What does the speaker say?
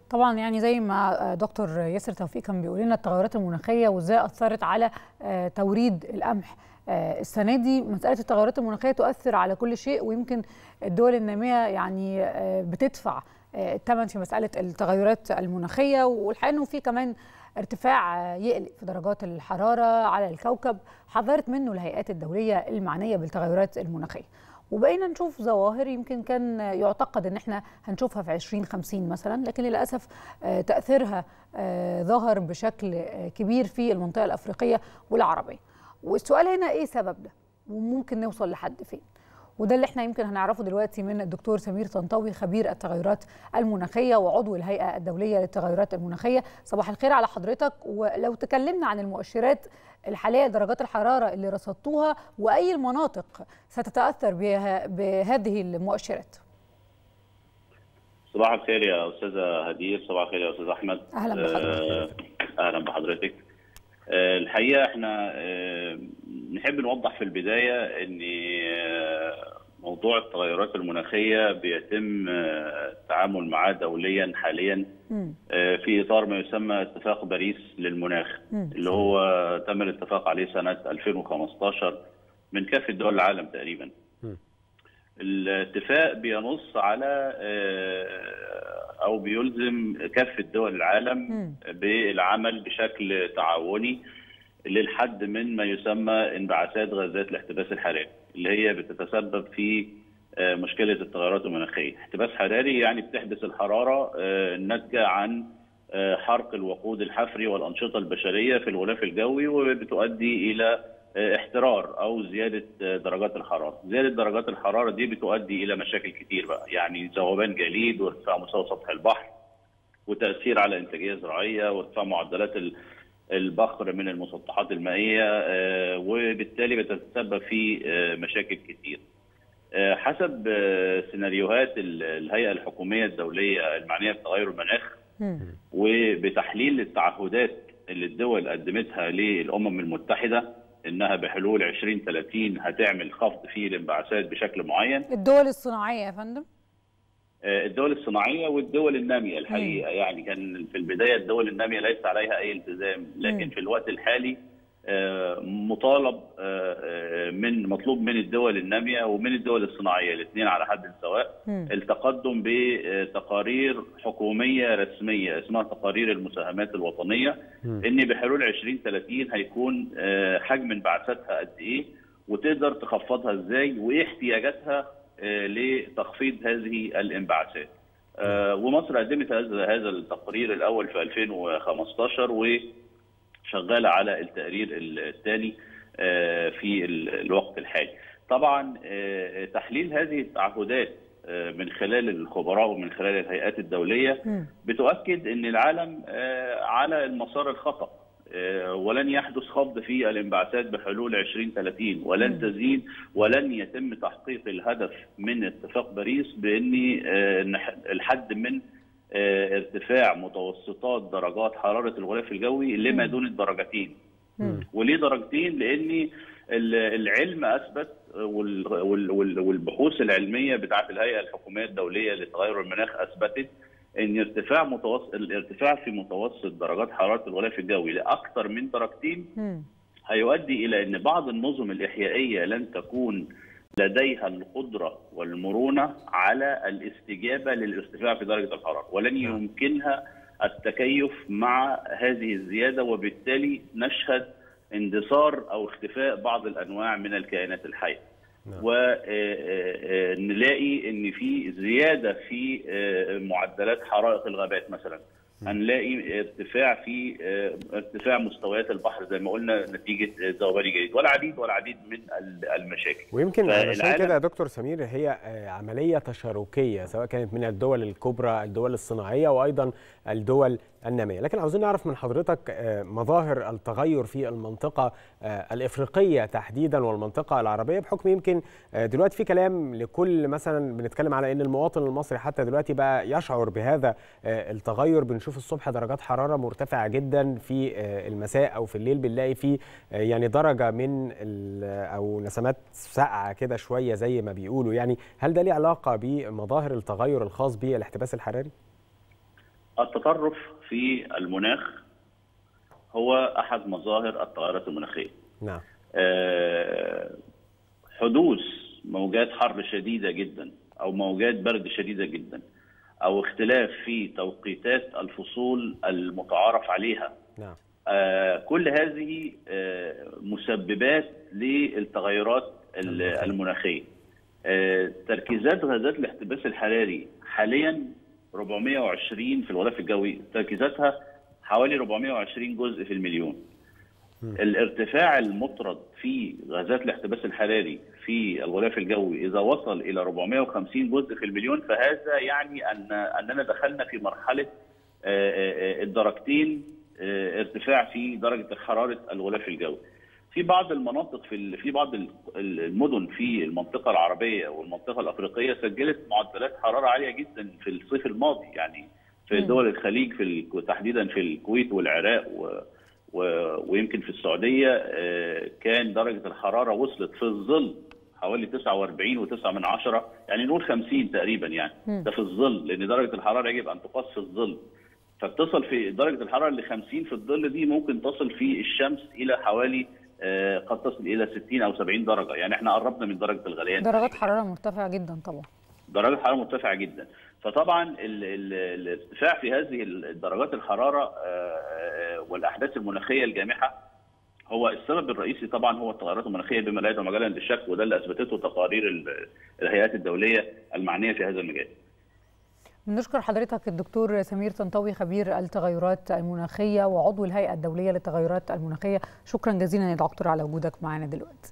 طبعا يعني زي ما دكتور ياسر توفيق كان بيقول لنا التغيرات المناخيه وازاي اثرت على توريد القمح السنه دي مساله التغيرات المناخيه تؤثر على كل شيء ويمكن الدول الناميه يعني بتدفع الثمن في مساله التغيرات المناخيه والحقيقه انه في كمان ارتفاع يقلق في درجات الحراره على الكوكب حذرت منه الهيئات الدوليه المعنيه بالتغيرات المناخيه وبقينا نشوف ظواهر يمكن كان يعتقد ان احنا هنشوفها في 2050 مثلا لكن للاسف تاثيرها ظهر بشكل كبير في المنطقه الافريقيه والعربيه والسؤال هنا ايه سبب ده وممكن نوصل لحد فين وده اللي احنا يمكن هنعرفه دلوقتي من الدكتور سمير طنطاوي خبير التغيرات المناخيه وعضو الهيئه الدوليه للتغيرات المناخيه صباح الخير على حضرتك ولو تكلمنا عن المؤشرات الحاليه درجات الحراره اللي رصدتوها واي المناطق ستتاثر بها بهذه المؤشرات صباح الخير يا استاذه هدير صباح الخير يا استاذ احمد اهلا بحضرتك اهلا بحضرتك الحقيقه احنا نحب نوضح في البدايه ان موضوع التغيرات المناخيه بيتم التعامل معاه دوليا حاليا في اطار ما يسمى اتفاق باريس للمناخ اللي هو تم الاتفاق عليه سنه 2015 من كافه دول العالم تقريبا. الاتفاق بينص على او بيلزم كافه دول العالم بالعمل بشكل تعاوني للحد من ما يسمى انبعاثات غازات الاحتباس الحراري اللي هي بتتسبب في مشكله التغيرات المناخيه، احتباس حراري يعني بتحبس الحراره الناتجه عن حرق الوقود الحفري والانشطه البشريه في الغلاف الجوي وبتؤدي الى احترار او زياده درجات الحراره، زياده درجات الحراره دي بتؤدي الى مشاكل كتير بقى، يعني ذوبان جليد وارتفاع مستوى سطح البحر وتاثير على انتاجيه زراعيه وارتفاع معدلات البخر من المسطحات المائيه وبالتالي بتتسبب في مشاكل كتير. حسب سيناريوهات الهيئه الحكوميه الدوليه المعنيه بتغير المناخ وبتحليل التعهدات اللي الدول قدمتها للامم المتحده انها بحلول 2030 هتعمل خفض في الانبعاثات بشكل معين. الدول الصناعيه يا فندم؟ الدول الصناعيه والدول الناميه الحقيقه مم. يعني كان في البدايه الدول الناميه ليس عليها اي التزام لكن مم. في الوقت الحالي مطالب من مطلوب من الدول الناميه ومن الدول الصناعيه الاثنين على حد سواء مم. التقدم بتقارير حكوميه رسميه اسمها تقارير المساهمات الوطنيه مم. ان بحلول 2030 هيكون حجم انبعاثاتها قد ايه وتقدر تخفضها ازاي وايه احتياجاتها لتخفيض هذه الانبعاثات. ومصر قدمت هذا هذا التقرير الاول في 2015 وشغاله على التقرير الثاني في الوقت الحالي. طبعا تحليل هذه التعهدات من خلال الخبراء ومن خلال الهيئات الدوليه بتؤكد ان العالم على المسار الخطأ ولن يحدث خفض في الانبعاثات بحلول 2030 ولن تزيد ولن يتم تحقيق الهدف من اتفاق باريس بان الحد من ارتفاع متوسطات درجات حراره الغلاف الجوي لما دون الدرجتين. وليه درجتين؟ لان العلم اثبت والبحوث العلميه بتاعت الهيئه الحكوميه الدوليه لتغير المناخ اثبتت ان ارتفاع متوسط الارتفاع في متوسط درجات حراره الغلاف الجوي لاكثر من درجتين هيؤدي الى ان بعض النظم الاحيائيه لن تكون لديها القدره والمرونه على الاستجابه للارتفاع في درجه الحراره ولن يمكنها التكيف مع هذه الزياده وبالتالي نشهد اندثار او اختفاء بعض الانواع من الكائنات الحيه. ونلاقي ان في زياده في معدلات حرائق الغابات مثلا هنلاقي ارتفاع في ارتفاع مستويات البحر زي ما قلنا نتيجه ذوبان جليد والعديد والعديد من المشاكل ويمكن عشان كده يا دكتور سمير هي عمليه تشاركيه سواء كانت من الدول الكبرى الدول الصناعيه وايضا الدول الناميه لكن عاوزين نعرف من حضرتك مظاهر التغير في المنطقه الافريقيه تحديدا والمنطقه العربيه بحكم يمكن دلوقتي في كلام لكل مثلا بنتكلم على ان المواطن المصري حتى دلوقتي بقى يشعر بهذا التغير بنشوف الصبح درجات حراره مرتفعه جدا في المساء او في الليل بنلاقي في يعني درجه من او نسمات ساقعه كده شويه زي ما بيقولوا يعني هل ده ليه علاقه بمظاهر التغير الخاص بالاحتباس الحراري؟ التطرف في المناخ هو احد مظاهر التغيرات المناخيه. نعم. آه حدوث موجات حر شديده جدا او موجات برد شديده جدا او اختلاف في توقيتات الفصول المتعارف عليها. نعم. آه كل هذه آه مسببات للتغيرات المناخيه. آه تركيزات غازات الاحتباس الحراري حاليا 420 في الغلاف الجوي تركيزاتها حوالي 420 جزء في المليون. م. الارتفاع المطرد في غازات الاحتباس الحراري في الغلاف الجوي اذا وصل الى 450 جزء في المليون فهذا يعني ان اننا دخلنا في مرحله الدرجتين ارتفاع في درجه حراره الغلاف الجوي. في بعض المناطق في في بعض المدن في المنطقه العربيه والمنطقه الافريقيه سجلت معدلات حراره عاليه جدا في الصيف الماضي يعني في دول الخليج في تحديدا في الكويت والعراق و و ويمكن في السعوديه كان درجه الحراره وصلت في الظل حوالي 49 و9 من عشرة يعني نقول 50 تقريبا يعني ده في الظل لان درجه الحراره يجب ان تقاس في الظل فبتصل في درجه الحراره اللي 50 في الظل دي ممكن تصل في الشمس الى حوالي قد تصل الى 60 او 70 درجه يعني احنا قربنا من درجه الغليان درجات حراره مرتفعه جدا طبعا درجات حراره مرتفعه جدا فطبعا الارتفاع في هذه درجات الحراره والاحداث المناخيه الجامحه هو السبب الرئيسي طبعا هو التغيرات المناخيه بما لا يدعو مجالا للشك وده اللي اثبتته تقارير الهيئات الدوليه المعنيه في هذا المجال. بنشكر حضرتك الدكتور سمير طنطاوي خبير التغيرات المناخيه وعضو الهيئه الدوليه للتغيرات المناخيه شكرا جزيلا يا دكتور على وجودك معنا دلوقتي